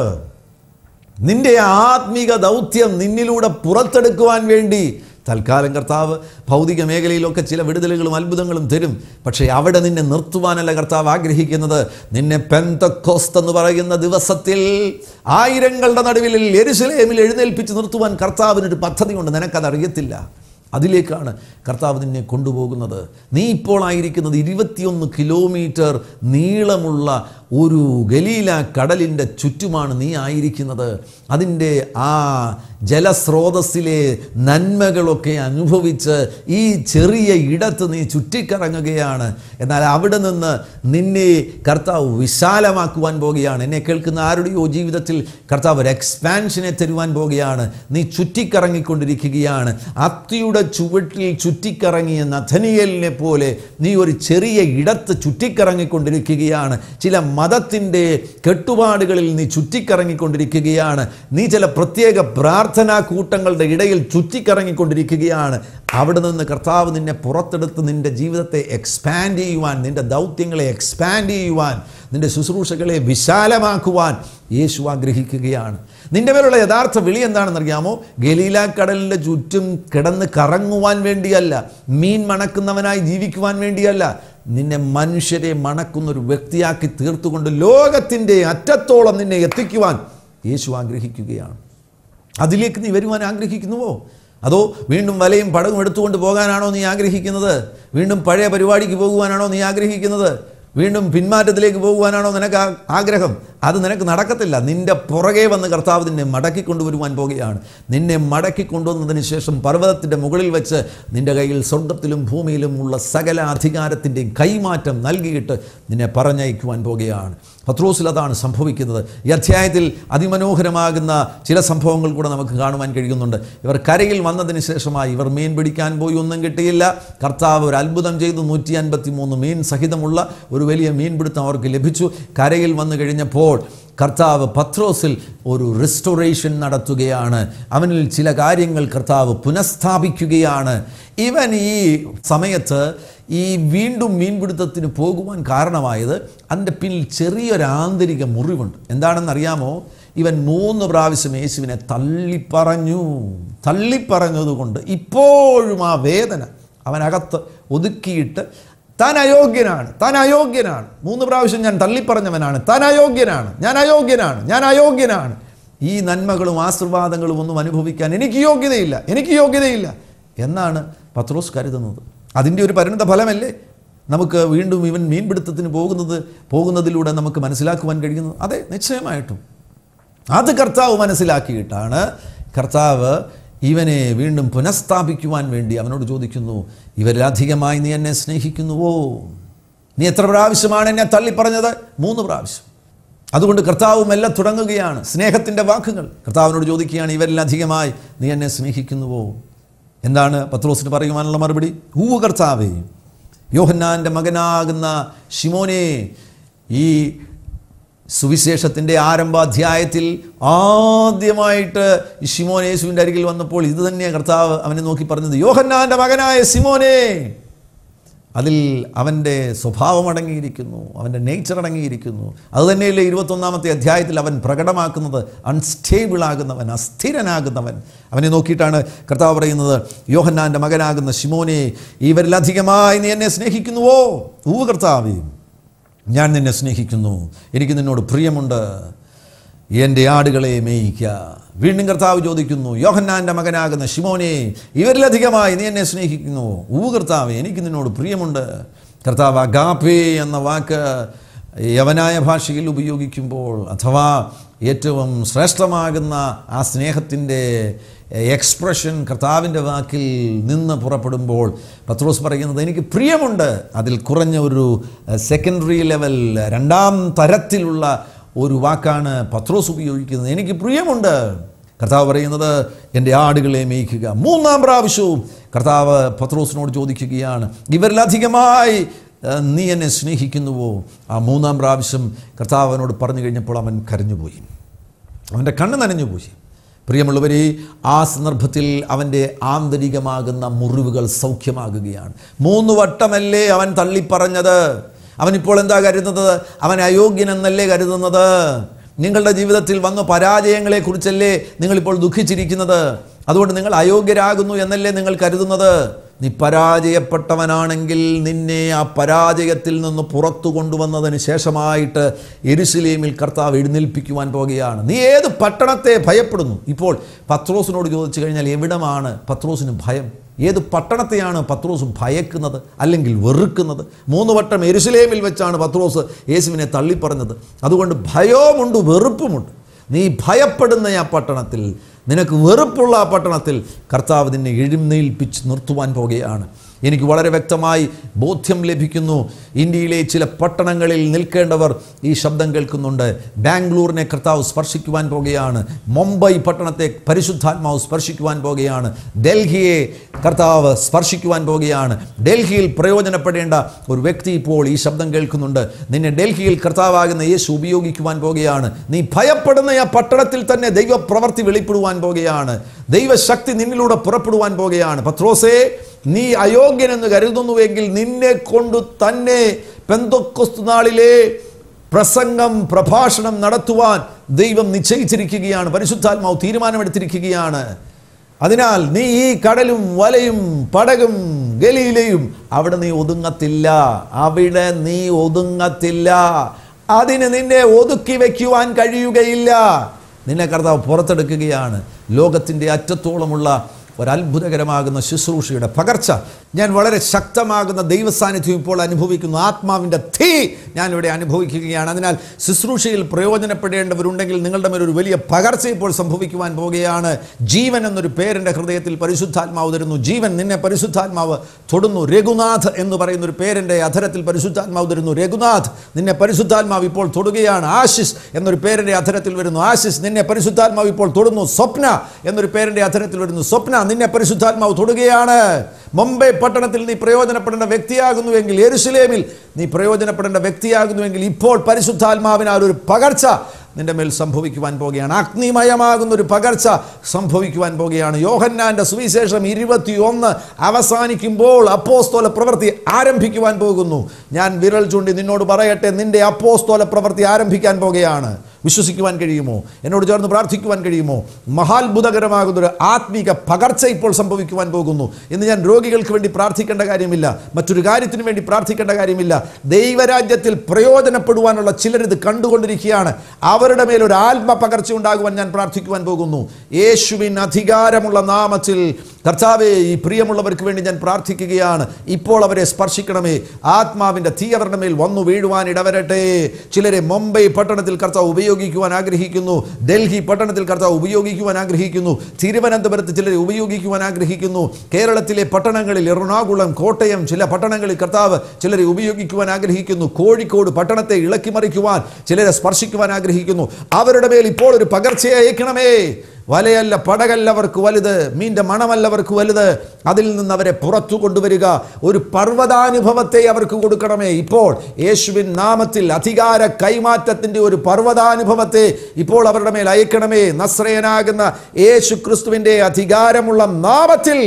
നിന്റെ ആത്മീക ദൗത്യം നിന്നിലൂടെ പുറത്തെടുക്കുവാൻ വേണ്ടി തൽക്കാലം കർത്താവ് ഭൗതിക മേഖലയിലൊക്കെ ചില വിടുതലുകളും അത്ഭുതങ്ങളും തരും പക്ഷേ അവിടെ നിന്നെ നിർത്തുവാനല്ല കർത്താവ് ആഗ്രഹിക്കുന്നത് നിന്നെ പെന്തക്കോസ്ത് എന്ന് പറയുന്ന ദിവസത്തിൽ ആയിരങ്ങളുടെ നടുവിൽ എരുസലേമിൽ എഴുന്നേൽപ്പിച്ച് നിർത്തുവാൻ കർത്താവിനൊരു പദ്ധതിയുണ്ട് നിനക്കത് അറിയത്തില്ല അതിലേക്കാണ് കർത്താവ് നിന്നെ കൊണ്ടുപോകുന്നത് നീ ഇപ്പോൾ ആയിരിക്കുന്നത് ഇരുപത്തിയൊന്ന് കിലോമീറ്റർ നീളമുള്ള ഒരു ഗലീല കടലിൻ്റെ ചുറ്റുമാണ് നീ ആയിരിക്കുന്നത് അതിൻ്റെ ആ ജലസ്രോതസ്സിലെ നന്മകളൊക്കെ അനുഭവിച്ച് ഈ ചെറിയ ഇടത്ത് നീ ചുറ്റിക്കറങ്ങുകയാണ് എന്നാൽ അവിടെ നിന്ന് നിന്നെ കർത്താവ് വിശാലമാക്കുവാൻ പോകുകയാണ് എന്നെ കേൾക്കുന്ന ആരുടെയോ ജീവിതത്തിൽ കർത്താവ് ഒരു എക്സ്പാൻഷനെ തരുവാൻ പോകുകയാണ് നീ ചുറ്റിക്കറങ്ങിക്കൊണ്ടിരിക്കുകയാണ് അത്തിയുടെ ചുവട്ടിൽ ചുറ്റിക്കറങ്ങിയ നഥനിയലിനെ പോലെ നീ ഒരു ചെറിയ ഇടത്ത് ചുറ്റിക്കറങ്ങിക്കൊണ്ടിരിക്കുകയാണ് ചില മതത്തിൻ്റെ കെട്ടുപാടുകളിൽ നീ ചുറ്റിക്കറങ്ങിക്കൊണ്ടിരിക്കുകയാണ് നീ ചില പ്രത്യേക പ്രാർത്ഥനാ കൂട്ടങ്ങളുടെ ഇടയിൽ ചുറ്റിക്കറങ്ങിക്കൊണ്ടിരിക്കുകയാണ് അവിടെ നിന്ന് കർത്താവ് നിന്നെ പുറത്തെടുത്ത് നിൻ്റെ ജീവിതത്തെ എക്സ്പാൻഡ് ചെയ്യുവാൻ നിൻ്റെ ദൗത്യങ്ങളെ എക്സ്പാൻഡ് ചെയ്യുവാൻ നിൻ്റെ ശുശ്രൂഷകളെ വിശാലമാക്കുവാൻ യേശു ആഗ്രഹിക്കുകയാണ് നിൻ്റെ മേലുള്ള യഥാർത്ഥ വിളി എന്താണെന്നറിയാമോ ഗലീല കടലിൻ്റെ ചുറ്റും കിടന്ന് കറങ്ങുവാൻ വേണ്ടിയല്ല മീൻ മണക്കുന്നവനായി ജീവിക്കുവാൻ വേണ്ടിയല്ല നിന്നെ മനുഷ്യരെ മണക്കുന്ന ഒരു വ്യക്തിയാക്കി തീർത്തുകൊണ്ട് ലോകത്തിൻ്റെ അറ്റത്തോളം നിന്നെ എത്തിക്കുവാൻ യേശു ആഗ്രഹിക്കുകയാണ് അതിലേക്ക് നീ വരുവാൻ ആഗ്രഹിക്കുന്നുവോ അതോ വീണ്ടും വലയും പടകും എടുത്തുകൊണ്ട് പോകാനാണോ നീ ആഗ്രഹിക്കുന്നത് വീണ്ടും പഴയ പരിപാടിക്ക് പോകുവാനാണോ നീ ആഗ്രഹിക്കുന്നത് വീണ്ടും പിന്മാറ്റത്തിലേക്ക് പോകുവാനാണോ നിനക്ക് ആ- ആഗ്രഹം അത് നിനക്ക് നടക്കത്തില്ല നിന്റെ പുറകെ വന്ന് കർത്താവ് നിന്നെ മടക്കി കൊണ്ടുവരുവാൻ പോകുകയാണ് നിന്നെ മടക്കി കൊണ്ടുവന്നതിന് ശേഷം പർവ്വതത്തിൻ്റെ മുകളിൽ വെച്ച് നിന്റെ കയ്യിൽ സ്വർഗത്തിലും ഭൂമിയിലും ഉള്ള സകല അധികാരത്തിൻ്റെയും കൈമാറ്റം നൽകിയിട്ട് നിന്നെ പറഞ്ഞയക്കുവാൻ പോകുകയാണ് പത്രോസിൽ അതാണ് സംഭവിക്കുന്നത് ഈ അധ്യായത്തിൽ അതിമനോഹരമാകുന്ന ചില സംഭവങ്ങൾ കൂടെ നമുക്ക് കാണുവാൻ കഴിയുന്നുണ്ട് ഇവർ കരയിൽ വന്നതിന് ശേഷമായി ഇവർ മീൻ പിടിക്കാൻ പോയി ഒന്നും കിട്ടിയില്ല കർത്താവ് ഒരു അത്ഭുതം ചെയ്തു നൂറ്റി അൻപത്തി മൂന്ന് മീൻ സഹിതമുള്ള ഒരു വലിയ മീൻപിടുത്തം അവർക്ക് ലഭിച്ചു കരയിൽ വന്നു കഴിഞ്ഞപ്പോൾ കർത്താവ് പത്രോസിൽ ഒരു റിസ്റ്റോറേഷൻ നടത്തുകയാണ് അവനിൽ ചില കാര്യങ്ങൾ കർത്താവ് പുനഃസ്ഥാപിക്കുകയാണ് ഇവൻ ഈ സമയത്ത് ഈ വീണ്ടും മീൻപിടുത്തത്തിന് പോകുവാൻ കാരണമായത് അതിൻ്റെ പിന്നിൽ ചെറിയൊരു ആന്തരിക മുറിവുണ്ട് എന്താണെന്നറിയാമോ ഇവൻ മൂന്ന് പ്രാവശ്യം യേശുവിനെ തള്ളിപ്പറഞ്ഞു തള്ളിപ്പറഞ്ഞതുകൊണ്ട് ഇപ്പോഴും ആ വേദന അവനകത്ത് ഒതുക്കിയിട്ട് താൻ അയോഗ്യനാണ് താൻ അയോഗ്യനാണ് മൂന്ന് പ്രാവശ്യം ഞാൻ തള്ളിപ്പറഞ്ഞവനാണ് താൻ അയോഗ്യനാണ് ഞാൻ അയോഗ്യനാണ് ഞാൻ അയോഗ്യനാണ് ഈ നന്മകളും ആശീർവാദങ്ങളും ഒന്നും അനുഭവിക്കാൻ എനിക്ക് യോഗ്യതയില്ല എനിക്ക് യോഗ്യതയില്ല എന്നാണ് പത്രോസ് കരുതുന്നത് അതിൻ്റെ ഒരു പരിണിത ഫലമല്ലേ നമുക്ക് വീണ്ടും ഇവൻ മീൻപിടുത്തത്തിന് പോകുന്നത് പോകുന്നതിലൂടെ നമുക്ക് മനസ്സിലാക്കുവാൻ കഴിയുന്നത് അതെ നിശ്ചയമായിട്ടും അത് കർത്താവ് മനസ്സിലാക്കിയിട്ടാണ് കർത്താവ് ഇവനെ വീണ്ടും പുനഃസ്ഥാപിക്കുവാൻ വേണ്ടി അവനോട് ചോദിക്കുന്നു ഇവരിലധികമായി നീ എന്നെ സ്നേഹിക്കുന്നുവോ നീ എത്ര പ്രാവശ്യമാണ് എന്നെ തള്ളിപ്പറഞ്ഞത് മൂന്ന് പ്രാവശ്യം അതുകൊണ്ട് കർത്താവ് മെല്ലെ തുടങ്ങുകയാണ് സ്നേഹത്തിൻ്റെ വാക്കുകൾ കർത്താവിനോട് ചോദിക്കുകയാണ് ഇവരിലധികമായി നീ എന്നെ സ്നേഹിക്കുന്നുവോ എന്താണ് പത്രോസിന് പറയുവാനുള്ള മറുപടി ഊവ് കർത്താവേ യോഹന്നാൻ്റെ മകനാകുന്ന ഷിമോനെ ഈ സുവിശേഷത്തിൻ്റെ ആരംഭാധ്യായത്തിൽ ആദ്യമായിട്ട് ഈ ഷിമോൻ യേശുവിൻ്റെ അരികിൽ വന്നപ്പോൾ ഇത് തന്നെയാണ് കർത്താവ് അവനെ നോക്കി പറഞ്ഞത് യോഹന്നാൻ്റെ മകനായ സിമോനെ അതിൽ അവൻ്റെ സ്വഭാവം അടങ്ങിയിരിക്കുന്നു അവൻ്റെ നേച്ചർ അടങ്ങിയിരിക്കുന്നു അതുതന്നെയല്ലേ ഇരുപത്തൊന്നാമത്തെ അധ്യായത്തിൽ അവൻ പ്രകടമാക്കുന്നത് അൺസ്റ്റേബിൾ ആകുന്നവൻ അസ്ഥിരനാകുന്നവൻ അവനെ നോക്കിയിട്ടാണ് കർത്താവ് പറയുന്നത് യോഹന്നാൻ്റെ മകനാകുന്ന ശിമോനെ ഇവരിലധികമായി നീ എന്നെ സ്നേഹിക്കുന്നുവോ ഊ കർത്താവേ ഞാൻ നിന്നെ സ്നേഹിക്കുന്നു എനിക്ക് നിന്നോട് പ്രിയമുണ്ട് എൻ്റെ ആടുകളെ മേയിക്കുക വീണ്ടും കർത്താവ് ചോദിക്കുന്നു യോഹന്നാൻ്റെ മകനാകുന്ന ഷിമോനെ ഇവരിലധികമായി നീ എന്നെ സ്നേഹിക്കുന്നു ഊ കർത്താവ് എനിക്ക് നിന്നോട് പ്രിയമുണ്ട് കർത്താവ് അഗാപേ എന്ന വാക്ക് യവനായ ഭാഷയിൽ ഉപയോഗിക്കുമ്പോൾ അഥവാ ഏറ്റവും ശ്രേഷ്ഠമാകുന്ന ആ സ്നേഹത്തിൻ്റെ എക്സ്പ്രഷൻ കർത്താവിൻ്റെ വാക്കിൽ നിന്ന് പുറപ്പെടുമ്പോൾ പത്രോസ് പറയുന്നത് എനിക്ക് പ്രിയമുണ്ട് അതിൽ കുറഞ്ഞ ഒരു സെക്കൻഡറി ലെവൽ രണ്ടാം തരത്തിലുള്ള ഒരു വാക്കാണ് പത്രോസ് ഉപയോഗിക്കുന്നത് എനിക്ക് പ്രിയമുണ്ട് കർത്താവ് പറയുന്നത് എൻ്റെ ആടുകളെ മേയ്ക്കുക മൂന്നാം പ്രാവശ്യവും കർത്താവ് പത്രോസിനോട് ചോദിക്കുകയാണ് ഇവരിലധികമായി ഏഹ്, നീ എന്നെ സ്നേഹിക്കുന്നുവോ ആ മൂന്നാം പ്രാവശ്യം കർത്താവ് അവനോട് പറഞ്ഞു കഴിഞ്ഞപ്പോൾ അവൻ കരഞ്ഞുപോയി അവൻ്റെ കണ്ണ് നനഞ്ഞുപോയി പ്രിയമുള്ളവരെ ആ സന്ദർഭത്തിൽ അവൻ്റെ ആന്തരികമാകുന്ന മുറിവുകൾ സൗഖ്യമാകുകയാണ് മൂന്ന് വട്ടമല്ലേ അവൻ തള്ളിപ്പറഞ്ഞത് അവനിപ്പോൾ എന്താ കരുതുന്നത് അവൻ അയോഗ്യനെന്നല്ലേ കരുതുന്നത് നിങ്ങളുടെ ജീവിതത്തിൽ വന്ന പരാജയങ്ങളെക്കുറിച്ചല്ലേ നിങ്ങളിപ്പോൾ ദുഃഖിച്ചിരിക്കുന്നത് അതുകൊണ്ട് നിങ്ങൾ അയോഗ്യരാകുന്നു എന്നല്ലേ നിങ്ങൾ കരുതുന്നത് നീ പരാജയപ്പെട്ടവനാണെങ്കിൽ നിന്നെ ആ പരാജയത്തിൽ നിന്ന് പുറത്തു കൊണ്ടുവന്നതിന് ശേഷമായിട്ട് എരുസലേമിൽ കർത്താവ് എഴുന്നേൽപ്പിക്കുവാൻ പോകുകയാണ് നീ ഏത് പട്ടണത്തെ ഭയപ്പെടുന്നു ഇപ്പോൾ പത്രോസിനോട് ചോദിച്ചു കഴിഞ്ഞാൽ എവിടമാണ് പത്രോസിന് ഭയം ഏത് പട്ടണത്തെയാണ് പത്രോസ് ഭയക്കുന്നത് അല്ലെങ്കിൽ വെറുക്കുന്നത് മൂന്ന് വട്ടം എരുസലേമിൽ വെച്ചാണ് പത്രോസ് യേശുവിനെ തള്ളിപ്പറഞ്ഞത് അതുകൊണ്ട് ഭയവുമുണ്ട് വെറുപ്പുമുണ്ട് നീ ഭയപ്പെടുന്ന ആ പട്ടണത്തിൽ നിനക്ക് വെറുപ്പുള്ള ആ പട്ടണത്തിൽ കർത്താവ് നിന്നെ എഴുന്നേൽപ്പിച്ച് നിർത്തുവാൻ പോകുകയാണ് എനിക്ക് വളരെ വ്യക്തമായി ബോധ്യം ലഭിക്കുന്നു ഇന്ത്യയിലെ ചില പട്ടണങ്ങളിൽ നിൽക്കേണ്ടവർ ഈ ശബ്ദം കേൾക്കുന്നുണ്ട് ബാംഗ്ലൂരിനെ കർത്താവ് സ്പർശിക്കുവാൻ പോകുകയാണ് മുംബൈ പട്ടണത്തെ പരിശുദ്ധാത്മാവ് സ്പർശിക്കുവാൻ പോകുകയാണ് ഡൽഹിയെ കർത്താവ് സ്പർശിക്കുവാൻ പോകുകയാണ് ഡൽഹിയിൽ പ്രയോജനപ്പെടേണ്ട ഒരു വ്യക്തി ഇപ്പോൾ ഈ ശബ്ദം കേൾക്കുന്നുണ്ട് നിന്നെ ഡൽഹിയിൽ കർത്താവാകുന്ന യേശു ഉപയോഗിക്കുവാൻ പോകുകയാണ് നീ ഭയപ്പെടുന്ന ആ പട്ടണത്തിൽ തന്നെ ദൈവപ്രവർത്തി വെളിപ്പെടുവാൻ പോകുകയാണ് ദൈവശക്തി നിന്നിലൂടെ പുറപ്പെടുവാൻ പോകുകയാണ് പത്രോസേ നീ അയോഗ്യനെന്ന് കരുതുന്നുവെങ്കിൽ നിന്നെ കൊണ്ട് തന്നെ പെന്തൊക്കൊസ്തു നാളിലെ പ്രസംഗം പ്രഭാഷണം നടത്തുവാൻ ദൈവം നിശ്ചയിച്ചിരിക്കുകയാണ് പരിശുദ്ധാത്മാവ് തീരുമാനമെടുത്തിരിക്കുകയാണ് അതിനാൽ നീ ഈ കടലും വലയും പടകും ഗലിയിലെയും അവിടെ നീ ഒതുങ്ങത്തില്ല അവിടെ നീ ഒതുങ്ങത്തില്ല അതിന് നിന്നെ ഒതുക്കി വയ്ക്കുവാൻ കഴിയുകയില്ല നിന്നെ കർത്താവ് പുറത്തെടുക്കുകയാണ് ലോകത്തിൻ്റെ അറ്റത്തോളമുള്ള ഒരത്ഭുതകരമാകുന്ന ശുശ്രൂഷയുടെ പകർച്ച ഞാൻ വളരെ ശക്തമാകുന്ന ദൈവസാന്നിധ്യം ഇപ്പോൾ അനുഭവിക്കുന്നു ആത്മാവിൻ്റെ തീ ഞാനിവിടെ അനുഭവിക്കുകയാണ് അതിനാൽ ശുശ്രൂഷയിൽ പ്രയോജനപ്പെടേണ്ടവരുണ്ടെങ്കിൽ നിങ്ങളുടെ മേൽ ഒരു വലിയ പകർച്ച ഇപ്പോൾ സംഭവിക്കുവാൻ പോവുകയാണ് ജീവൻ എന്നൊരു പേരിൻ്റെ ഹൃദയത്തിൽ പരിശുദ്ധാത്മാവ് തരുന്നു ജീവൻ നിന്നെ പരിശുദ്ധാത്മാവ് തൊടുന്നു രഘുനാഥ് എന്ന് പറയുന്ന ഒരു പേരിൻ്റെ അധരത്തിൽ പരിശുദ്ധാത്മാവ് തരുന്നു രഘുനാഥ് നിന്നെ പരിശുദ്ധാത്മാവ് ഇപ്പോൾ തൊടുകയാണ് ആശിസ് എന്നൊരു പേരിൻ്റെ അധരത്തിൽ വരുന്നു ആശിസ് നിന്നെ പരിശുദ്ധാത്മാവ് ഇപ്പോൾ തൊടുന്നു സ്വപ്ന എന്നൊരു പേരിൻ്റെ അധരത്തിൽ വരുന്നു സ്വപ്ന നിന്നെ പരിശുദ്ധാത്മാവ് തൊടുകയാണ് മുംബൈ പട്ടണത്തിൽ നീ പ്രയോജനപ്പെടേണ്ട വ്യക്തിയാകുന്നുവെങ്കിൽ എരുസലേമിൽ നീ പ്രയോജനപ്പെടേണ്ട വ്യക്തിയാകുന്നുവെങ്കിൽ ഇപ്പോൾ പരിശുദ്ധാത്മാവിനാൽ ഒരു പകർച്ച നിന്റെ മേൽ സംഭവിക്കുവാൻ പോകുകയാണ് അഗ്നിമയമാകുന്ന ഒരു പകർച്ച സംഭവിക്കുവാൻ പോകുകയാണ് യോഹന്നാന്റെ സുവിശേഷം ഇരുപത്തിയൊന്ന് അവസാനിക്കുമ്പോൾ അപ്പോസ്തോല പ്രവൃത്തി ആരംഭിക്കുവാൻ പോകുന്നു ഞാൻ വിരൽ ചൂണ്ടി നിന്നോട് പറയട്ടെ നിന്റെ അപ്പോസ്തോല പ്രവൃത്തി ആരംഭിക്കാൻ പോകുകയാണ് വിശ്വസിക്കുവാൻ കഴിയുമോ എന്നോട് ചേർന്ന് പ്രാർത്ഥിക്കുവാൻ കഴിയുമോ മഹാത്ഭുതകരമാകുന്ന ഒരു ആത്മീക പകർച്ച ഇപ്പോൾ സംഭവിക്കുവാൻ പോകുന്നു ഇന്ന് ഞാൻ രോഗികൾക്ക് വേണ്ടി പ്രാർത്ഥിക്കേണ്ട കാര്യമില്ല മറ്റൊരു കാര്യത്തിന് വേണ്ടി പ്രാർത്ഥിക്കേണ്ട കാര്യമില്ല ദൈവരാജ്യത്തിൽ പ്രയോജനപ്പെടുവാനുള്ള ചിലരിത് കണ്ടുകൊണ്ടിരിക്കുകയാണ് അവരുടെ മേൽ ഒരു ആത്മ പകർച്ച ഉണ്ടാകുവാൻ ഞാൻ പ്രാർത്ഥിക്കുവാൻ പോകുന്നു യേശുവിൻ അധികാരമുള്ള നാമത്തിൽ കർത്താവെ ഈ പ്രിയമുള്ളവർക്ക് വേണ്ടി ഞാൻ പ്രാർത്ഥിക്കുകയാണ് ഇപ്പോൾ അവരെ സ്പർശിക്കണമേ ആത്മാവിൻ്റെ തീ അവരുടെ മേൽ വന്നു വീഴുവാൻ ഇടവരട്ടെ ചിലരെ മുംബൈ പട്ടണത്തിൽ കർത്താവ് ഉപയോഗിക്കുവാൻ ആഗ്രഹിക്കുന്നു ഡൽഹി പട്ടണത്തിൽ കർത്താവ് ഉപയോഗിക്കുവാൻ ആഗ്രഹിക്കുന്നു തിരുവനന്തപുരത്ത് ചിലരെ ഉപയോഗിക്കുവാൻ ആഗ്രഹിക്കുന്നു കേരളത്തിലെ പട്ടണങ്ങളിൽ എറണാകുളം കോട്ടയം ചില പട്ടണങ്ങളിൽ കർത്താവ് ചിലരെ ഉപയോഗിക്കുവാൻ ആഗ്രഹിക്കുന്നു കോഴിക്കോട് പട്ടണത്തെ ഇളക്കിമറിക്കുവാൻ ചിലരെ സ്പർശിക്കുവാൻ ആഗ്രഹിക്കുന്നു അവരുടെ മേൽ ഇപ്പോൾ ഒരു പകർച്ചയെ അയക്കണമേ വലയല്ല പടകല്ല അവർക്ക് വലുത് മീൻ്റെ മണമല്ല അവർക്ക് വലുത് അതിൽ നിന്ന് അവരെ പുറത്തു കൊണ്ടുവരിക ഒരു പർവ്വതാനുഭവത്തെ അവർക്ക് കൊടുക്കണമേ ഇപ്പോൾ യേശുവിൻ നാമത്തിൽ അധികാര കൈമാറ്റത്തിൻ്റെ ഒരു പർവ്വതാനുഭവത്തെ ഇപ്പോൾ അവരുടെ മേൽ അയക്കണമേ നസ്രയനാകുന്ന യേശു ക്രിസ്തുവിൻ്റെ അധികാരമുള്ള നാമത്തിൽ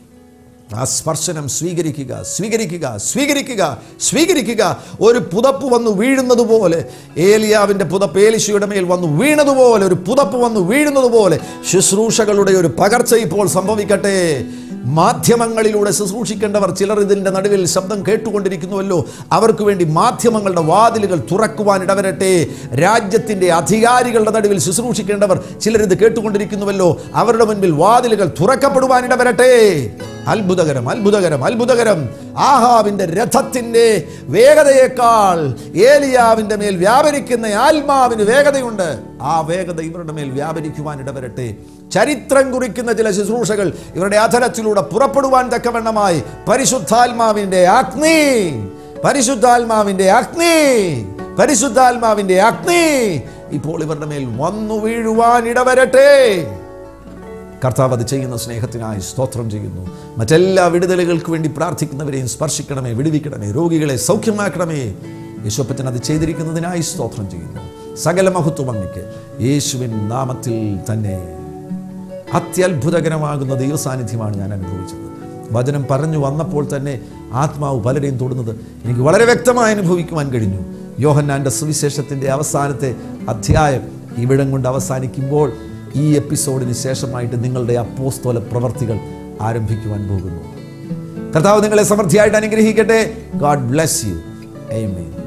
ആ സ്പർശനം സ്വീകരിക്കുക സ്വീകരിക്കുക സ്വീകരിക്കുക സ്വീകരിക്കുക ഒരു പുതപ്പ് വന്ന് വീഴുന്നത് പോലെ ഏലിയാവിൻ്റെ പുതപ്പ് ഏലിശയുടെ മേൽ വന്ന് വീണതുപോലെ ഒരു പുതപ്പ് വന്ന് വീഴുന്നത് പോലെ ശുശ്രൂഷകളുടെ ഒരു പകർച്ച ഇപ്പോൾ സംഭവിക്കട്ടെ മാധ്യമങ്ങളിലൂടെ ശുശ്രൂഷിക്കേണ്ടവർ ചിലർ ഇതിൻ്റെ നടുവിൽ ശബ്ദം കേട്ടുകൊണ്ടിരിക്കുന്നുവല്ലോ അവർക്ക് വേണ്ടി മാധ്യമങ്ങളുടെ വാതിലുകൾ തുറക്കുവാൻ ഇടവരട്ടെ രാജ്യത്തിൻ്റെ അധികാരികളുടെ നടുവിൽ ശുശ്രൂഷിക്കേണ്ടവർ ചിലർ ഇത് കേട്ടുകൊണ്ടിരിക്കുന്നുവല്ലോ അവരുടെ മുൻപിൽ വാതിലുകൾ തുറക്കപ്പെടുവാൻ ഇടവരട്ടെ അത്ഭുതകരം അത്ഭുതകരം അത്ഭുതകരം ആഹാവിൻ്റെ രഥത്തിൻ്റെ വേഗതയേക്കാൾ ഏലിയാവിൻ്റെ മേൽ വ്യാപരിക്കുന്ന ആത്മാവിന് വേഗതയുണ്ട് ആ വേഗത ഇവരുടെ മേൽ വ്യാപരിക്കുവാൻ ഇടവരട്ടെ ചരിത്രം കുറിക്കുന്ന ചില ശുശ്രൂഷകൾ ഇവരുടെ അധരത്തിലൂടെ പുറപ്പെടുവാൻ തക്കവണ്ണമായി പരിശുദ്ധാത്മാവിൻ്റെ അഗ്നി പരിശുദ്ധാത്മാവിൻ്റെ അഗ്നി പരിശുദ്ധാത്മാവിൻ്റെ അഗ്നി ഇപ്പോൾ ഇവരുടെ മേൽ വന്നു വീഴുവാൻ ഇടവരട്ടെ കർത്താവ് അത് ചെയ്യുന്ന സ്നേഹത്തിനായി സ്തോത്രം ചെയ്യുന്നു മറ്റെല്ലാ വിടുതലുകൾക്ക് വേണ്ടി പ്രാർത്ഥിക്കുന്നവരെയും സ്പർശിക്കണമേ വിടുവിക്കണമേ രോഗികളെ സൗഖ്യമാക്കണമേ യേശുപ്പച്ചൻ അത് ചെയ്തിരിക്കുന്നതിനായി സ്തോത്രം ചെയ്യുന്നു സകല മഹത്വം അങ്ങയ്ക്ക് യേശുവിൻ നാമത്തിൽ തന്നെ അത്യത്ഭുതകരമാകുന്ന ദൈവസാന്നിധ്യമാണ് ഞാൻ അനുഭവിച്ചത് വചനം പറഞ്ഞു വന്നപ്പോൾ തന്നെ ആത്മാവ് പലരെയും തൊടുന്നത് എനിക്ക് വളരെ വ്യക്തമായി അനുഭവിക്കുവാൻ കഴിഞ്ഞു യോഹന്നാൻ്റെ സുവിശേഷത്തിൻ്റെ അവസാനത്തെ അധ്യായം ഇവിടം കൊണ്ട് അവസാനിക്കുമ്പോൾ ഈ എപ്പിസോഡിന് ശേഷമായിട്ട് നിങ്ങളുടെ അപ്പോസ്തോല പ്രവർത്തികൾ ആരംഭിക്കുവാൻ പോകുന്നു കർത്താവ് നിങ്ങളെ സമൃദ്ധിയായിട്ട് അനുഗ്രഹിക്കട്ടെ ഗോഡ് ബ്ലെസ് യു Amen.